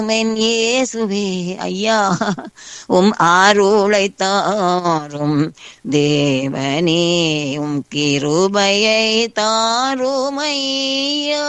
என் இயேசுவே ஐயா உம் ஆருளை தாரும் தேவனே உம் கிருபையை தாரும் ஐயா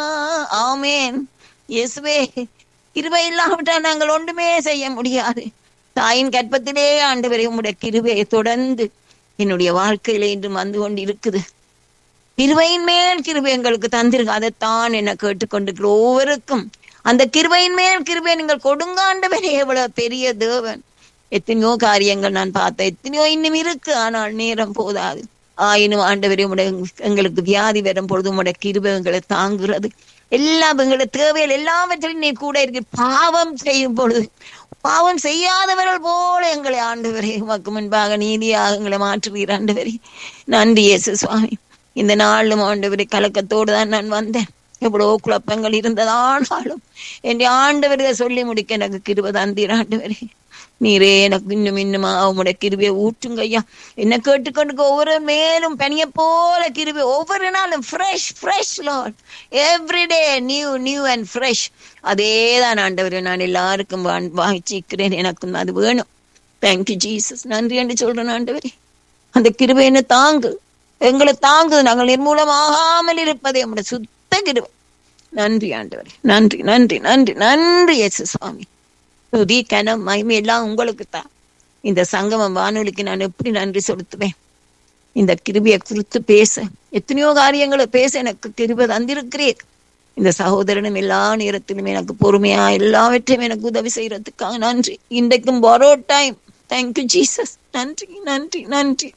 ஆமேன் இயேசுவே கிருபை இல்லாவிட்டால் நாங்கள் ஒன்றுமே செய்ய முடியாது தாயின் கற்பத்திலே ஆண்டவரை உம்முடைய கிருபையை தொடர்ந்து என்னுடைய வாழ்க்கையில இன்று வந்து கொண்டு இருக்குது கிருபையின் மேல் கிருபை எங்களுக்கு தந்திருக்கு அதைத்தான் என்ன கேட்டுக்கொண்டிருக்கிற ஒவ்வொருக்கும் அந்த கிருபையின் மேல் கிருபை நீங்கள் கொடுங்காண்டவனே எவ்வளவு பெரிய தேவன் எத்தனையோ காரியங்கள் நான் பார்த்தேன் எத்தனையோ இன்னும் இருக்கு ஆனால் நேரம் போதாது ஆயினும் ஆண்டவரே உடைய எங்களுக்கு வியாதி வரும் பொழுது உடைய கிருபை எங்களை தாங்குகிறது எல்லாம் எங்களை தேவையில் எல்லாவற்றிலும் நீ கூட இருக்கு பாவம் செய்யும் பொழுது பாவம் செய்யாதவர்கள் போல எங்களை ஆண்டவரே உமக்கு முன்பாக நீதியாக எங்களை மாற்றுவீர் ஆண்டவரே நன்றி இயேசு சுவாமி இந்த நாளும் ஆண்டவரை கலக்கத்தோடு தான் நான் வந்தேன் எவ்வளவு குழப்பங்கள் இருந்ததானாலும் என் ஆண்டவரை சொல்லி முடிக்க எனக்கு கிருப தந்தீர் ஆண்டவரே நீரே எனக்கு இன்னும் இன்னுமா உங்களுடைய கிருபியை ஊற்றுங்க ஐயா என்ன கேட்டுக்கொண்டு ஒவ்வொரு மேலும் பனிய போல கிருபி ஒவ்வொரு நாளும் fresh fresh Lord every day new new and fresh அதே தான் ஆண்டவரை நான் எல்லாருக்கும் வாங்கிச்சிக்கிறேன் எனக்கும் அது வேணும் தேங்க்யூ ஜீசஸ் நன்றி என்று சொல்றேன் ஆண்டவரே அந்த கிருபை என்ன தாங்கு எங்களை தாங்குது நாங்கள் நிர்மூலமாகாமல் இருப்பதே நம்முடைய சுத்த கிருபை நன்றி ஆண்டவரே நன்றி நன்றி நன்றி நன்றி இயேசு சுவாமி துதி கனம் மகிமை எல்லாம் உங்களுக்கு தான் இந்த சங்கமம் வானொலிக்கு நான் எப்படி நன்றி செலுத்துவேன் இந்த கிருபியை குறித்து பேச எத்தனையோ காரியங்களை பேச எனக்கு கிருபை தந்திருக்கிறீர் இந்த சகோதரனும் எல்லா நேரத்திலும் எனக்கு பொறுமையா எல்லாவற்றையும் எனக்கு உதவி செய்யறதுக்காக நன்றி இன்றைக்கும் பரோ டைம் தேங்க்யூ ஜீசஸ் நன்றி நன்றி நன்றி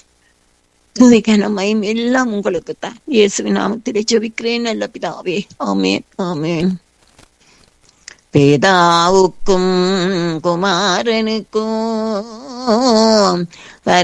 துதிக்கான மயம் எல்லாம் உங்களுக்கு தான் இயேசுவின் நாமத்திலே ஜெபிக்கிறேன் நல்ல பிதாவே ஆமேன் ஆமேன் பேதாவுக்கும் குமாரனுக்கும்